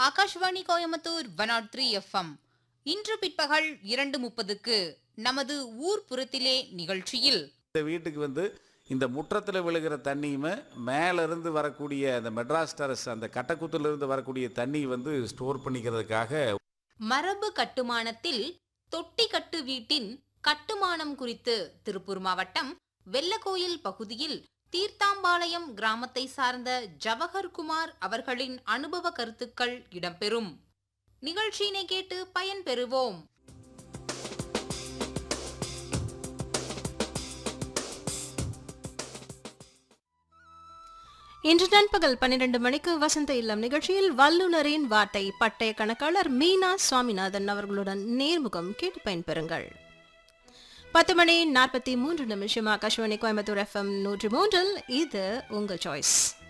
Akashvani Coimbatore one nought three FM இன்று பிற்பகல் இரண்டு முப்பதுக்கு நமது ஊர் புறத்திலே நிகழ்ச்சியில் இந்த வீட்டுக்கு வந்து இந்த முற்றத்தில் விழுகிற தண்ணியுமே மேல இருந்து வரக்கூடிய அந்த மெட்ராஸ் டெரஸ் அந்த கட்டக்குத்துல இருந்து வரக்கூடிய தண்ணி வந்து ஸ்டோர் பண்ணிக்கிறதுக்காக மரபு கட்டுமானத்தில் தொட்டி கட்டு வீட்டின் கட்டுமானம் குறித்து திருப்பூர் மாவட்டம் வெள்ளக்கோயில் பகுதியில் தீர்த்தாம்பாளையம் கிராமத்தை சார்ந்த ஜவஹர் குமார் அவர்களின் அனுபவ கருத்துக்கள் இடம்பெறும் நிகழ்ச்சியினை கேட்டு பயன்பெறுவோம் இன்று நண்பகல் பன்னிரண்டு மணிக்கு வசந்த இல்லம் நிகழ்ச்சியில் வல்லுநரின் வாட்டை பட்டய கணக்காளர் மீனா சுவாமிநாதன் அவர்களுடன் நேர்முகம் கேட்டு பயன்பெறுங்கள் பத்து மணி நாற்பத்தி மூன்று நிமிஷம் ஆகாஷ்வாணி கோயம்புத்தூர் எஃப்எம் நூற்றி மூன்றில் இது உங்கள் சாய்ஸ்